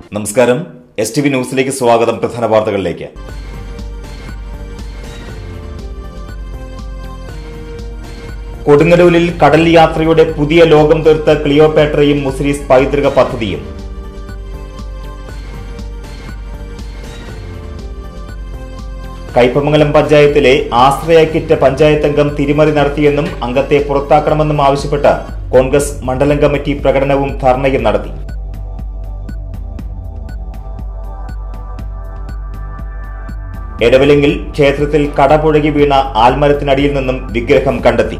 നമസ്കാരം S T V ന്യൂസിലേക്ക് സ്വാഗതം പ്രധാന വാർത്തകളിലേക്ക് കൊടുങ്ങല്ലൂരിൽ കടൽ യാത്രയുടെ പുതിയ ലോകം തീർത്ത ക്ലിയോപേട്രയും മുസ്രീസ് പൈതൃക പദ്ധതിയും കയ്പമംഗലം പഞ്ചായത്തിലെ ആശ്രയക്കിറ്റ പഞ്ചായത്ത് അംഗം തിരിമറി നടത്തിയെന്നും അംഗത്തെ പുറത്താക്കണമെന്നും ആവശ്യപ്പെട്ട് കോൺഗ്രസ് മണ്ഡലം കമ്മിറ്റി പ്രകടനവും ധർണയും നടത്തി എടവലെങ്കിൽ ക്ഷേത്രത്തിൽ കടപുഴകി വീണ ആൽമരത്തിനടിയിൽ നിന്നും വിഗ്രഹം കണ്ടെത്തി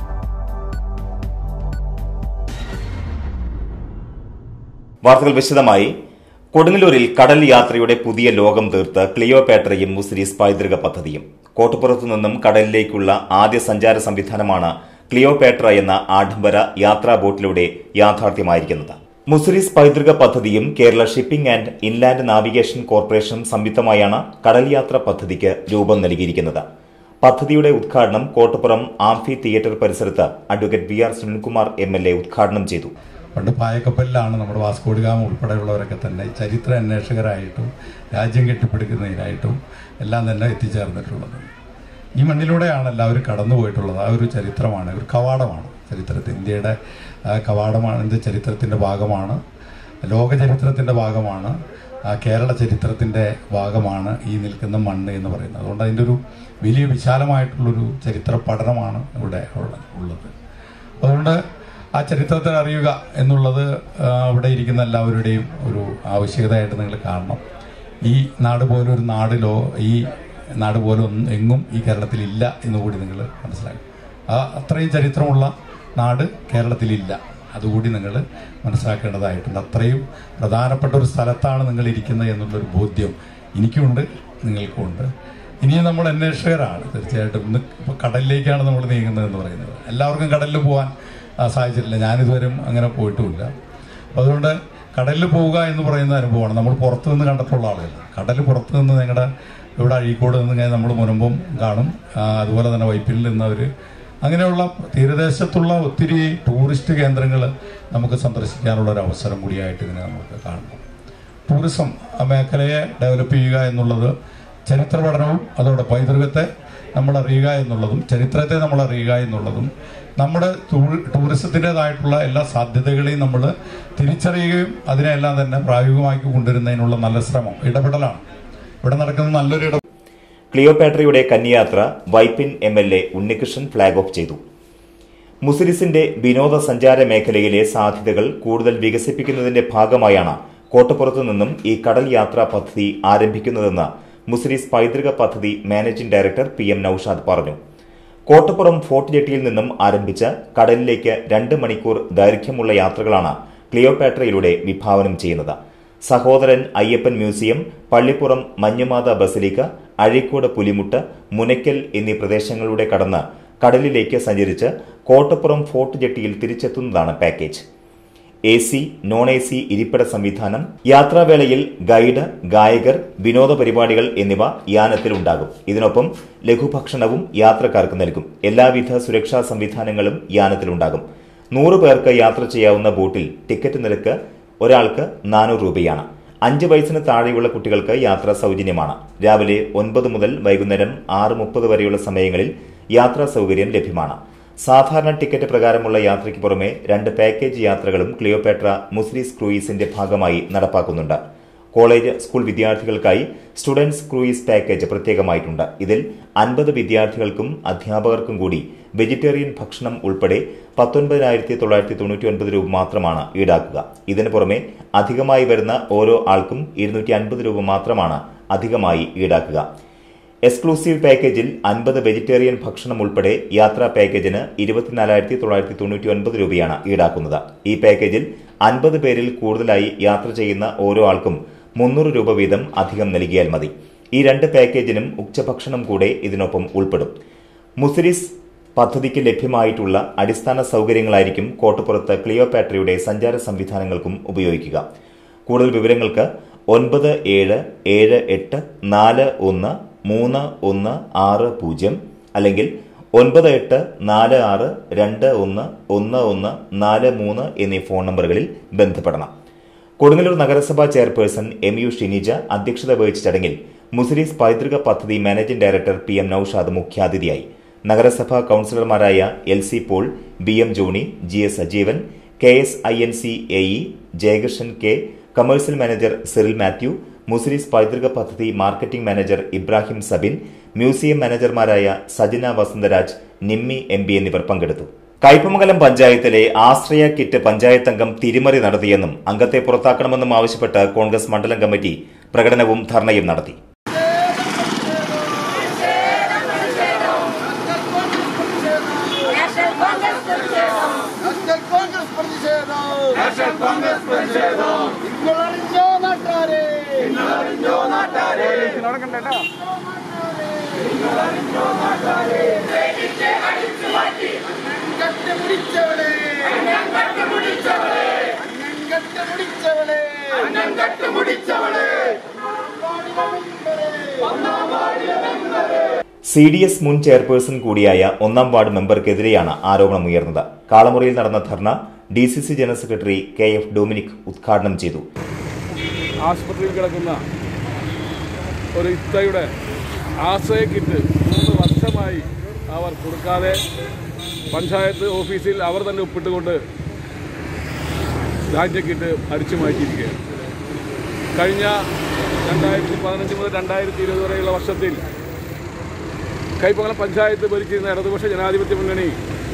വാർത്തകൾ വിശദമായി കൊടുങ്ങല്ലൂരിൽ കടൽ യാത്രയുടെ പുതിയ ലോകം തീർത്ത് ക്ലിയോപേട്രയും മുസ്രീസ് പൈതൃക പദ്ധതിയും കോട്ടുപുറത്തു നിന്നും കടലിലേക്കുള്ള ആദ്യ സഞ്ചാര സംവിധാനമാണ് ക്ലിയോപേട്ര എന്ന ആഡംബര യാത്രാ ബോട്ടിലൂടെ യാഥാർത്ഥ്യമായിരിക്കുന്നത് മുസ്രീസ് പൈതൃക പദ്ധതിയും Kerala shipping and inland navigation കോർപ്പറേഷനും സംയുക്തമായാണ് കടൽ യാത്ര പദ്ധതിക്ക് രൂപം നൽകിയിരിക്കുന്നത് പദ്ധതിയുടെ ഉദ്ഘാടനം കോട്ടപ്പുറം ആംഫി തിയേറ്റർ പരിസരത്ത് advocate V R Sunilkumar M L A ഉദ്ഘാടനം ചെയ്തു പണ്ട് പായക്കപ്പലിലാണ് നമ്മുടെ വാസ്കോഡിഗാമ ഉൾപ്പെടെയുള്ളവരൊക്കെ തന്നെ ചരിത്ര അന്വേഷകരായിട്ടും രാജ്യം കെട്ടിപ്പിടിക്കുന്നതിനായിട്ടും എല്ലാം തന്നെ എത്തിച്ചേർന്നിട്ടുള്ളത് ഈ മണ്ണിലൂടെയാണ് എല്ലാവരും കടന്നു പോയിട്ടുള്ളത് ആ ഒരു ചരിത്രമാണ് ഒരു കവാടമാണ് ചരിത്രത്തിൽ ഇന്ത്യയുടെ ആ, കവാടമാണ് ഇത് ചരിത്രത്തിൻ്റെ ഭാഗമാണ് ലോക ചരിത്രത്തിൻ്റെ ഭാഗമാണ് ആ, കേരള ചരിത്രത്തിൻ്റെ ഭാഗമാണ് ഈ നിൽക്കുന്ന മണ്ണ് എന്ന് പറയുന്നത് അതുകൊണ്ട് അതിൻ്റെ ഒരു വലിയ വിശാലമായിട്ടുള്ളൊരു ചരിത്ര പഠനമാണ് ഇവിടെ ഉള്ള- ഉള്ളത് അതുകൊണ്ട് ആ ചരിത്രത്തെ അറിയുക എന്നുള്ളത് ആ, അവിടെ ഇരിക്കുന്ന എല്ലാവരുടെയും ഒരു ആവശ്യകതയായിട്ട് നിങ്ങൾ കാണണം ഈ നാട് പോലെ ഒരു നാടിലോ ഈ നാട് പോലെ ഒന്നും എങ്ങും ഈ കേരളത്തിൽ ഇല്ല എന്ന് കൂടി നിങ്ങൾ മനസ്സിലാക്കും ആ അത്രയും ചരിത്രമുള്ള നാട് കേരളത്തിലില്ല അതുകൂടി നിങ്ങൾ മനസ്സിലാക്കേണ്ടതായിട്ടുണ്ട് അത്രയും പ്രധാനപ്പെട്ട ഒരു സ്ഥലത്താണ് നിങ്ങൾ ഇരിക്കുന്നത് എന്നുള്ളൊരു ബോധ്യം എനിക്കുമുണ്ട് നിങ്ങൾക്കുമുണ്ട് ഇനിയും നമ്മൾ അന്വേഷകരാണ് തീർച്ചയായിട്ടും ഇന്ന് ഇപ്പോൾ കടലിലേക്കാണ് നമ്മൾ നീങ്ങുന്നത് എന്ന് പറയുന്നത് എല്ലാവർക്കും കടലിൽ പോകാൻ ആ, സാധിച്ചിട്ടില്ല ഞാനിതുവരെ അങ്ങനെ പോയിട്ടുമില്ല അപ്പോൾ അതുകൊണ്ട് കടലിൽ പോവുക എന്ന് പറയുന്ന അനുഭവമാണ് നമ്മൾ പുറത്തു നിന്ന് കണ്ടിട്ടുള്ള ആളുകൾ കടൽ പുറത്തു നിന്ന് നിങ്ങളുടെ ഇവിടെ അഴീക്കോട് നിന്ന് ഇങ്ങനെ നമ്മൾ മുനമ്പം കാണും ആ, അതുപോലെ തന്നെ വൈപ്പിനിൽ നിന്നവർ അങ്ങനെയുള്ള തീരദേശത്തുള്ള ഒത്തിരി ടൂറിസ്റ്റ് കേന്ദ്രങ്ങൾ നമുക്ക് സന്ദർശിക്കാനുള്ള ഒരു അവസരം കൂടിയായിട്ട് ഇതിനെ നമുക്ക് കാണണം ടൂറിസം ആ മേഖലയെ ഡെവലപ്പ് ചെയ്യുക എന്നുള്ളത് ചരിത്ര പഠനവും അതോടെ പൈതൃകത്തെ നമ്മൾ അറിയുക എന്നുള്ളതും ചരിത്രത്തെ നമ്മൾ അറിയുക എന്നുള്ളതും നമ്മുടെ ടൂ- ടൂറിസത്തിൻ്റെതായിട്ടുള്ള എല്ലാ സാധ്യതകളെയും നമ്മൾ തിരിച്ചറിയുകയും അതിനെല്ലാം തന്നെ പ്രായോഗികമാക്കി കൊണ്ടുവരുന്നതിനുള്ള നല്ല ശ്രമം ഇടപെടലാണ് ഇവിടെ നടക്കുന്ന നല്ലൊരു ഇട ക്ലിയോപേട്രയുടെ കന്യാത്ര Vypin M L A Unnikrishnan flag off ചെയ്തു മുസിരിസിന്റെ വിനോദസഞ്ചാര മേഖലയിലെ സാധ്യതകൾ കൂടുതൽ വികസിപ്പിക്കുന്നതിന്റെ ഭാഗമായാണ് കോട്ടപ്പുറത്തു നിന്നും ഈ കടൽ യാത്രാ പദ്ധതി ആരംഭിക്കുന്നതെന്ന് മുസിരിസ് പൈതൃക പദ്ധതി managing director P M Naushad പറഞ്ഞു കോട്ടപ്പുറം ഫോർട്ട് ജെട്ടിയിൽ നിന്നും ആരംഭിച്ച കടലിലേക്ക് രണ്ട് മണിക്കൂർ ദൈർഘ്യമുള്ള യാത്രകളാണ് ക്ലിയോപാട്രയിലൂടെ വിഭാവനം ചെയ്യുന്നത് സഹോദരൻ അയ്യപ്പൻ മ്യൂസിയം പള്ളിപ്പുറം മഞ്ഞുമാത ബസലിക്ക അഴീക്കോട് പുലിമുട്ട് മുനയ്ക്കൽ എന്നീ പ്രദേശങ്ങളിലൂടെ കടന്ന് കടലിലേക്ക് സഞ്ചരിച്ച് കോട്ടപ്പുറം ഫോർട്ട് ജെട്ടിയിൽ തിരിച്ചെത്തുന്നതാണ് package A C non A C ഇരിപ്പിട സംവിധാനം യാത്രാവേളയിൽ ഗൈഡ് ഗായകർ വിനോദ പരിപാടികൾ എന്നിവ യാനത്തിലുണ്ടാകും ഇതിനൊപ്പം ലഘുഭക്ഷണവും യാത്രക്കാർക്ക് നൽകും എല്ലാവിധ സുരക്ഷാ സംവിധാനങ്ങളും യാനത്തിലുണ്ടാകും നൂറ് പേർക്ക് യാത്ര ചെയ്യാവുന്ന ബോട്ടിൽ ടിക്കറ്റ് നിരക്ക് ഒരാൾക്ക് നാനൂറ് രൂപയാണ് അഞ്ച് വയസ്സിന് താഴെയുള്ള കുട്ടികൾക്ക് യാത്ര സൗജന്യമാണ് രാവിലെ ഒൻപത് മുതൽ വൈകുന്നേരം ആറ് മുപ്പത് വരെയുള്ള സമയങ്ങളിൽ യാത്രാ സൗകര്യം ലഭ്യമാണ് സാധാരണ ടിക്കറ്റ് പ്രകാരമുള്ള യാത്രയ്ക്ക് പുറമെ രണ്ട് പാക്കേജ് യാത്രകളും ക്ലിയോപേട്ര മുസ്ലിസ് ക്രൂയിസിന്റെ ഭാഗമായി നടപ്പാക്കുന്നുണ്ട് കോളേജ് സ്കൂൾ വിദ്യാർത്ഥികൾക്കായി സ്റ്റുഡൻസ് ക്രൂയിസ് പാക്കേജ് പ്രത്യേകമായിട്ടുണ്ട് ഇതിൽ അൻപത് വിദ്യാർത്ഥികൾക്കും അധ്യാപകർക്കും കൂടി വെജിറ്റേറിയൻ ഭക്ഷണം ഉൾപ്പെടെ പത്തൊൻപതിനായിരത്തി തൊള്ളായിരത്തി തൊണ്ണൂറ്റി ഒൻപത് രൂപ മാത്രമാണ് ഈടാക്കുക ഇതിനു പുറമെ അധികമായി വരുന്ന ഓരോ ആൾക്കും ഇരുന്നൂറ്റി അൻപത് രൂപ മാത്രമാണ് അധികമായി ഈടാക്കുക എക്സ്ക്ലൂസീവ് പാക്കേജിൽ അൻപത് വെജിറ്റേറിയൻ ഭക്ഷണം ഉൾപ്പെടെ യാത്രാ പാക്കേജിന് ഇരുപത്തിനാലായിരത്തി തൊള്ളായിരത്തി തൊണ്ണൂറ്റി ഒൻപത് രൂപയാണ് ഈടാക്കുന്നത് ഈ പാക്കേജിൽ അൻപത് പേരിൽ കൂടുതലായി യാത്ര ചെയ്യുന്ന ഓരോ ആൾക്കും മുന്നൂറ് രൂപ വീതം അധികം നൽകിയാൽ മതി ഈ രണ്ട് പാക്കേജിനും ഉച്ചഭക്ഷണം കൂടെ ഇതിനൊപ്പം ഉൾപ്പെടും മുസിരിസ് പദ്ധതിക്ക് ലഭ്യമായിട്ടുള്ള അടിസ്ഥാന സൗകര്യങ്ങളായിരിക്കും കോട്ടപ്പുറത്ത് ക്ലിയോപാട്രയുടെ സഞ്ചാര സംവിധാനങ്ങൾക്കും ഉപയോഗിക്കുക കൂടുതൽ വിവരങ്ങൾക്ക് ഒൻപത് ഏഴ് ഏഴ് എട്ട് നാല് ഒന്ന് മൂന്ന് ഒന്ന് ആറ് പൂജ്യം അല്ലെങ്കിൽ ഒൻപത് എട്ട് നാല് ആറ് രണ്ട് ഒന്ന് ഒന്ന് ഒന്ന് നാല് മൂന്ന് എന്നീ ഫോൺ നമ്പറുകളിൽ ബന്ധപ്പെടണം കൊടുങ്ങല്ലൂർ നഗരസഭാ ചെയർപേഴ്സൺ എം യു ഷിനിജ അധ്യക്ഷത വഹിച്ച ചടങ്ങിൽ മുസ്ലിസ് പൈതൃക പദ്ധതി managing director P M Naushad മുഖ്യാതിഥിയായി നഗരസഭാ കൌൺസിലർമാരായ L C Paul B M Johny G S Sajeevan K S I N C A E Jayakrishnan K commercial manager Cyril Mathew Muziris പൈതൃക പദ്ധതി marketing manager Ibrahim Sabin museum മാനേജർമാരായ സജന വസന്തരാജ് നിമ്മി എം പി എന്നിവർ പങ്കെടുത്തു കയ്പമംഗലം പഞ്ചായത്തിലെ ആശ്രയ കിറ്റ് പഞ്ചായത്ത് അംഗം തിരിമറി നടത്തിയെന്നും അംഗത്തെ പുറത്താക്കണമെന്നും ആവശ്യപ്പെട്ട് കോൺഗ്രസ് മണ്ഡലം കമ്മിറ്റി പ്രകടനവും ധർണയും നടത്തി നാഷണൽ കോൺഗ്രസ് പ്രതിഷേധം നാഷണൽ കോൺഗ്രസ് പ്രതിഷേധം നാഷണൽ കോൺഗ്രസ് പ്രതിഷേധം നിങ്ങളറിഞ്ഞോ നാട്ടാരെ നിങ്ങളറിഞ്ഞോ നാട്ടാരെ നടക്കണ്ടല്ലോ കട്ടുപിടിച്ചവളെ അന്നം കട്ടുപിടിച്ചവളെ അന്നം കട്ടുപിടിച്ചവളെ ഒന്നാം വാർഡിലെ മെമ്പറെ സി ഡി എസ് മുൻ ചെയർപേഴ്സൺ കൂടിയായ ഒന്നാം വാർഡ് മെമ്പർക്കെതിരെയാണ് ആരോപണമുയർന്നത് കാളമുറിയിൽ നടന്ന dharna D C C general secretary K F Dominic ഉദ്ഘാടനം ചെയ്തു ആശുപത്രിയിൽ കിടക്കുന്ന ഒരു ഇത്തയുടെ ആശ്രയ കിറ്റ് മൂന്ന് വർഷമായി അവർ കൊടുക്കാതെ പഞ്ചായത്ത് ഓഫീസിൽ അവർ തന്നെ ഒപ്പിട്ടുകൊണ്ട് ധാന്യ കിറ്റ് അടിച്ചു മാറ്റിയിരിക്കുകയാണ് കഴിഞ്ഞ രണ്ടായിരത്തി പതിനഞ്ച് മുതൽ രണ്ടായിരത്തി ഇരുപത് വരെയുള്ള വർഷത്തിൽ കൈപ്പങ്ങലം പഞ്ചായത്ത് ഭരിച്ചിരുന്ന ഇടതുപക്ഷ ജനാധിപത്യ മുന്നണി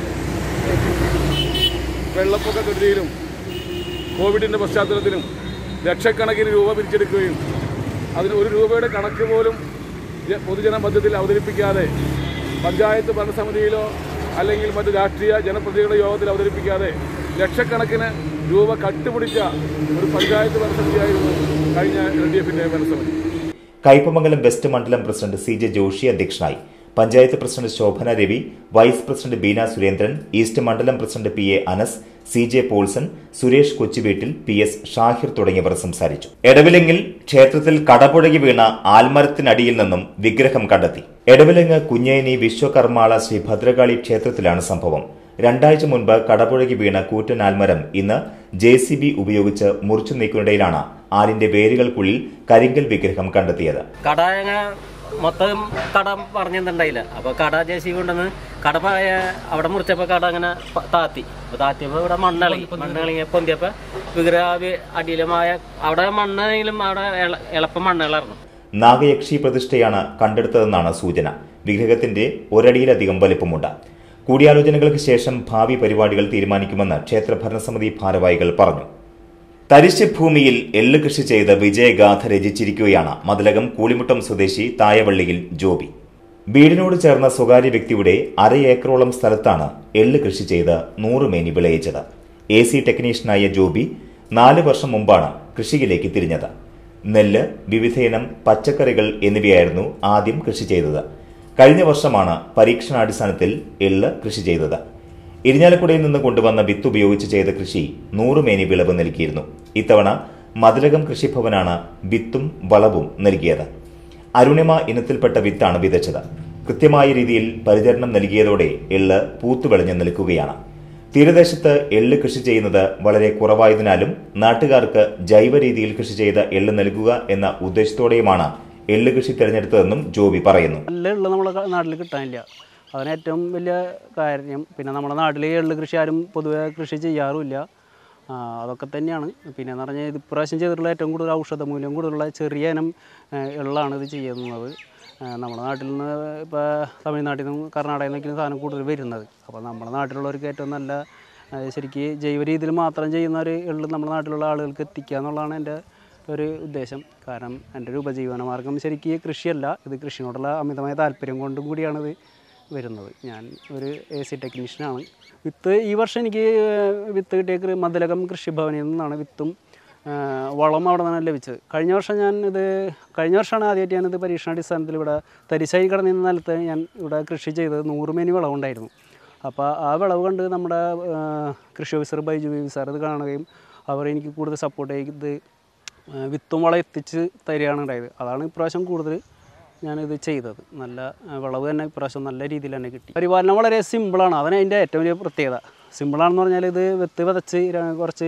വെള്ളപ്പൊക്കക്കെതിരെയിലും കോവിഡിൻ്റെ പശ്ചാത്തലത്തിലും ലക്ഷക്കണക്കിന് രൂപ പിരിച്ചെടുക്കുകയും അതിന് ഒരു രൂപയുടെ കണക്ക് പോലും ജ- പൊതുജന മധ്യത്തിൽ അവതരിപ്പിക്കാതെ പഞ്ചായത്ത് ഭരണസമിതിയിലോ അല്ലെങ്കിൽ മറ്റ് രാഷ്ട്രീയ ജനപ്രതിനിധികളുടെ യോഗത്തിൽ അവതരിപ്പിക്കാതെ ലക്ഷക്കണക്കിന് രൂപ കട്ടുപിടിച്ച ഒരു പഞ്ചായത്ത് ഭരണസമിതിയായിരുന്നു കഴിഞ്ഞ എൽ ഡി എഫിൻ്റെ ഭരണസമിതി കയ്പമംഗലം വെസ്റ്റ് മണ്ഡലം പ്രസിഡന്റ് സി ജെ ജോഷി അധ്യക്ഷനായി panchayat president Shobhana Ravi vice president Beena Surendran east മണ്ഡലം president P A Anas C J Paulson Suresh Kochuveettil P S Shahir തുടങ്ങിയവർ സംസാരിച്ചു എടവിലങ്ങിൽ ക്ഷേത്രത്തിൽ കടപുഴകി വീണ ആൽമരത്തിനടിയിൽ നിന്നും വിഗ്രഹം കണ്ടെത്തി എടവിലങ്ങ് കുഞ്ഞേനി വിശ്വകർമാള ശ്രീ ഭദ്രകാളി ക്ഷേത്രത്തിലാണ് സംഭവം രണ്ടാഴ്ച മുൻപ് കടപുഴകി വീണ കൂറ്റൻ ആൽമരം ഇന്ന് ജെ സി ബി ഉപയോഗിച്ച് മുറിച്ചു നീക്കുന്നതിനിടയിലാണ് ആലിന്റെ വേരുകൾക്കുള്ളിൽ കരിങ്കൽ വിഗ്രഹം കണ്ടെത്തിയത് കട ഞങ്ങൾ മൊത്തം കട പറഞ്ഞിട്ടുണ്ടായില്ല അപ്പോൾ കട ജെ സി കൊണ്ടുവന്ന് കട പ- അവിടെ മുറിച്ചപ്പോൾ കട അങ്ങനെ പ- താത്തി അപ്പോൾ താത്തിയപ്പോൾ ഇവിടെ മണ്ണിളകി മണ്ണിളങ്ങി പൊന്തിയപ്പോൾ വിഗ്രഹ വി- അടിയിലുമായ അവിടെ മണ്ണെങ്കിലും അവിടെ ഇള- എളുപ്പം മണ്ണിളർന്നു നാഗയക്ഷി പ്രതിഷ്ഠയാണ് കണ്ടെടുത്തതെന്നാണ് സൂചന വിഗ്രഹത്തിന്റെ ഒരടിയിലധികം വലിപ്പമുണ്ട് കൂടിയാലോചനകൾക്ക് ശേഷം ഭാവി പരിപാടികൾ തീരുമാനിക്കുമെന്ന് ക്ഷേത്ര ഭരണസമിതി ഭാരവാഹികൾ പറഞ്ഞു തരിശ് ഭൂമിയിൽ എള്ള് കൃഷി ചെയ്ത് വിജയഗാഥ രചിച്ചിരിക്കുകയാണ് മതിലകം കൂളിമുട്ടം സ്വദേശി തായവള്ളിയിൽ ജോബി വീടിനോട് ചേർന്ന സ്വകാര്യ വ്യക്തിയുടെ അര ഏക്കറോളം സ്ഥലത്താണ് എള്ള് കൃഷി ചെയ്ത് നൂറുമേനി വിളയിച്ചത് എ സി ടെക്നീഷ്യനായ ജോബി നാല് വർഷം മുമ്പാണ് കൃഷിയിലേക്ക് തിരിഞ്ഞത് നെല്ല് വിവിധയിനം പച്ചക്കറികൾ എന്നിവയായിരുന്നു ആദ്യം കൃഷി ചെയ്തത് കഴിഞ്ഞ വർഷമാണ് പരീക്ഷണാടിസ്ഥാനത്തിൽ എള്ള് കൃഷി ചെയ്തത് ഇരിഞ്ഞാലക്കുടയിൽ നിന്ന് കൊണ്ടുവന്ന വിത്ത് ഉപയോഗിച്ച് ചെയ്ത കൃഷി നൂറുമേനി വിളവ് നൽകിയിരുന്നു ഇത്തവണ മതിലകം കൃഷിഭവനാണ് വിത്തും വളവും നൽകിയത് അരുണിമ ഇനത്തിൽപ്പെട്ട വിത്താണ് വിതച്ചത് കൃത്യമായ രീതിയിൽ പരിചരണം നൽകിയതോടെ എള്ള് പൂത്തുവിളഞ്ഞു നിൽക്കുകയാണ് തീരദേശത്ത് എള്ള് കൃഷി ചെയ്യുന്നത് വളരെ കുറവായതിനാലും നാട്ടുകാർക്ക് ജൈവ രീതിയിൽ കൃഷി ചെയ്ത എള്ള് നൽകുക എന്ന ഉദ്ദേശത്തോടെയുമാണ് എള്ള് കൃഷി തിരഞ്ഞെടുത്തതെന്നും ജോബി പറയുന്നു നല്ല എള്ള് നമ്മളെ നാട്ടിൽ കിട്ടാനില്ല അതിന് ഏറ്റവും വലിയ കാര്യം പിന്നെ നമ്മുടെ നാട്ടിൽ എള്ള് കൃഷി ആരും പൊതുവെ കൃഷി ചെയ്യാറുമില്ല ആ, അതൊക്കെ തന്നെയാണ് പിന്നെ എന്ന് പറഞ്ഞാൽ ഇത് ഇപ്രാവശ്യം ചെയ്തിട്ടുള്ള ഏറ്റവും കൂടുതൽ ഔഷധ മൂല്യം കൂടുതലുള്ള ചെറിയ ഇനം ഏ, എള്ളാണ് ഇത് ചെയ്യുന്നത് ആ, നമ്മുടെ നാട്ടിൽ നിന്ന് ഇപ്പോൾ തമിഴ്നാട്ടിൽ നിന്നും കർണാടകയിൽ നിന്നൊക്കെയാണ് സാധനം കൂടുതൽ വരുന്നത് അപ്പോൾ നമ്മുടെ നാട്ടിലുള്ളവർക്ക് ഏറ്റവും നല്ല ആ, ശരിക്ക് ജൈവ രീതിയിൽ മാത്രം ചെയ്യുന്ന ഒരു എള്ള് നമ്മുടെ നാട്ടിലുള്ള ആളുകൾക്ക് എത്തിക്കുക എന്നുള്ളതാണ് എൻ്റെ ഒരു ഉദ്ദേശം കാരണം എൻ്റെ ഒരു ഉപജീവന മാർഗം ശരിക്ക് കൃഷിയല്ല ഇത് കൃഷിയോടുള്ള അമിതമായ താല്പര്യം കൊണ്ടും കൂടിയാണിത് വരുന്നത് ഞാൻ ഒരു എ സി ടെക്നീഷ്യനാണ് വിത്ത് ഈ വർഷം എനിക്ക് വിത്ത് കിട്ടിയ കൃ- മതിലകം കൃഷിഭവനിൽ നിന്നാണ് വിത്തും ആ, വളം അവിടെ നിന്നാണ് ലഭിച്ചത് കഴിഞ്ഞ വർഷം ഞാൻ ഇത് കഴിഞ്ഞ വർഷമാണ് ആദ്യമായിട്ട് ഞാനിത് പരീക്ഷണാടിസ്ഥാനത്തിൽ ഇവിടെ തരിശായി കിടന്നിരുന്ന നിലത്ത് ഞാൻ ഇവിടെ കൃഷി ചെയ്തത് നൂറ് മേനി വിളവുണ്ടായിരുന്നു അപ്പോൾ ആ വിളവ് കണ്ട് നമ്മുടെ ആ, കൃഷി ഓഫീസർ ബൈജു ബി സാർ ഇത് കാണുകയും അവർ എനിക്ക് കൂടുതൽ സപ്പോർട്ട് ചെയ്ത് ആ, വിത്തും വളം എത്തിച്ച് തരികയാണ് ഉണ്ടായത് അതാണ് ഇപ്രാവശ്യം കൂടുതൽ ഞാനിത് ചെയ്തത് നല്ല ആ, വിളവ് തന്നെ ഇപ്രാവശ്യം നല്ല രീതിയിൽ തന്നെ കിട്ടി പരിപാലനം വളരെ സിമ്പിളാണ് അതാണ് അതിൻ്റെ ഏറ്റവും വലിയ പ്രത്യേകത സിമ്പിളാണെന്ന് പറഞ്ഞാൽ ഇത് വിത്ത് വിതച്ച് ര- കുറച്ച്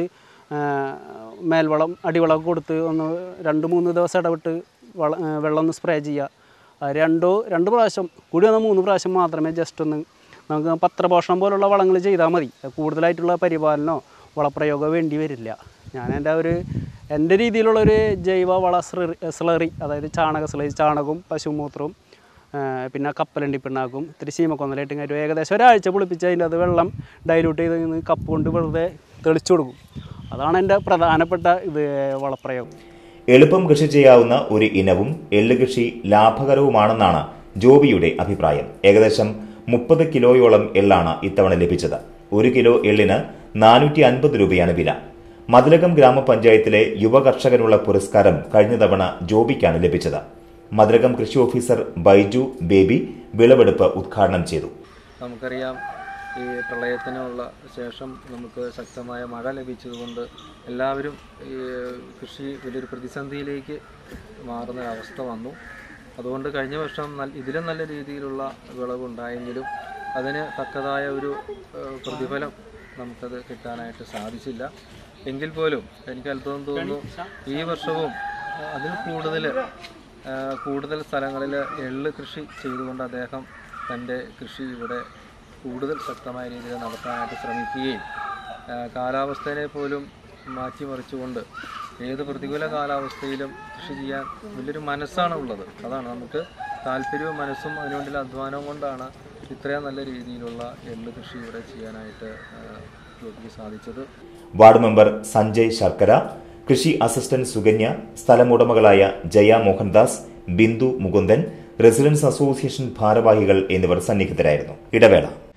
ആ, മേൽവളം അടിവളം കൊടുത്ത് ഒന്ന് രണ്ട് മൂന്ന് ദിവസം ഇടവിട്ട് വള ആ, വെള്ളം ഒന്ന് സ്പ്രേ ചെയ്യുക ആ, രണ്ടോ രണ്ട് പ്രാവശ്യം കൂടി വന്നാൽ മൂന്ന് പ്രാവശ്യം മാത്രമേ ജസ്റ്റ് ഒന്ന് നമുക്ക് പത്രപോഷണം പോലുള്ള വളങ്ങൾ ചെയ്താൽ മതി കൂടുതലായിട്ടുള്ള പരിപാലനമോ വളപ്രയോഗമോ വേണ്ടി വരില്ല ഞാൻ എൻ്റെ ഒരു എൻ്റെ രീതിയിലുള്ളൊരു ജൈവ വള സ്ലറി സ്ലറി അതായത് ചാണക സ്ലറി ചാണകവും പശുമൂത്രവും ആ, പിന്നെ കപ്പലണ്ടി പിണ്ണാക്കും ഇത്തിരി ശീമക്കൊന്നലായിട്ടും കാര്യം ഏകദേശം ഒരാഴ്ച പുളിപ്പിച്ച് അതിൻ്റെ അത് വെള്ളം ഡൈലൂട്ട് ചെയ്ത് ഇങ്ങനെ കപ്പ് കൊണ്ട് വെറുതെ തെളിച്ചു കൊടുക്കും അതാണ് എൻ്റെ പ്രധാനപ്പെട്ട ഇത് വളപ്രയോഗം എളുപ്പം കൃഷി ചെയ്യാവുന്ന ഒരു ഇനവും എള്ള് കൃഷി ലാഭകരവുമാണെന്നാണ് ജോബിയുടെ അഭിപ്രായം ഏകദേശം മുപ്പത് കിലോയോളം എള്ളാണ് ഇത്തവണ ലഭിച്ചത് ഒരു കിലോ എള്ളിന് നാനൂറ്റി അൻപത് രൂപയാണ് വില മതിലകം ഗ്രാമപഞ്ചായത്തിലെ യുവ കർഷകനുള്ള പുരസ്കാരം കഴിഞ്ഞ തവണ ജോബിക്കാണ് ലഭിച്ചത് മതിലകം കൃഷി ഓഫീസർ ബൈജു ബേബി വിളവെടുപ്പ് ഉദ്ഘാടനം ചെയ്തു നമുക്കറിയാം ഈ പ്രളയത്തിനുള്ള ശേഷം നമുക്ക് ശക്തമായ മഴ ലഭിച്ചതുകൊണ്ട് എല്ലാവരും ഈ കൃഷി വലിയൊരു പ്രതിസന്ധിയിലേക്ക് മാറുന്നൊരവസ്ഥ വന്നു അതുകൊണ്ട് കഴിഞ്ഞ വർഷം നല്ല ഇതിലും നല്ല രീതിയിലുള്ള വിളവുണ്ടായെങ്കിലും അതിന് തക്കതായ ഒരു ഏഹ്, പ്രതിഫലം നമുക്കത് കിട്ടാനായിട്ട് സാധിച്ചില്ല എങ്കിൽ പോലും എനിക്ക് അത്ഭുതം തോന്നുന്നു ഈ വർഷവും ഏഹ്, അതിൽ കൂടുതൽ ഏഹ്, കൂടുതൽ സ്ഥലങ്ങളിൽ എള്ള് കൃഷി ചെയ്തുകൊണ്ട് അദ്ദേഹം തൻ്റെ കൃഷി ഇവിടെ കൂടുതൽ ശക്തമായ രീതിയിൽ നടത്താനായിട്ട് ശ്രമിക്കുകയും ഏഹ്, കാലാവസ്ഥയെ പോലും മാറ്റിമറിച്ചുകൊണ്ട് ഏത് പ്രതികൂല കാലാവസ്ഥയിലും കൃഷി ചെയ്യാൻ വലിയൊരു മനസ്സാണ് ഉള്ളത് അതാണ് നമുക്ക് താല്പര്യവും മനസ്സും അതിനുവേണ്ടിയുള്ള അധ്വാനവും കൊണ്ടാണ് ഇത്രയും നല്ല രീതിയിലുള്ള എള്ള് കൃഷി ഇവിടെ ചെയ്യാനായിട്ട് ഏഹ്, യോഗ്യക്ക് സാധിച്ചത് വാർഡ് മെമ്പർ സഞ്ജയ് ശർക്കര കൃഷി അസിസ്റ്റന്റ് സുകന്യ സ്ഥലമുടമകളായ ജയ മോഹൻദാസ് ബിന്ദു മുകുന്ദൻ റെസിഡൻസ് അസോസിയേഷൻ ഭാരവാഹികൾ എന്നിവർ സന്നിഹിതരായിരുന്നു ഇടവേള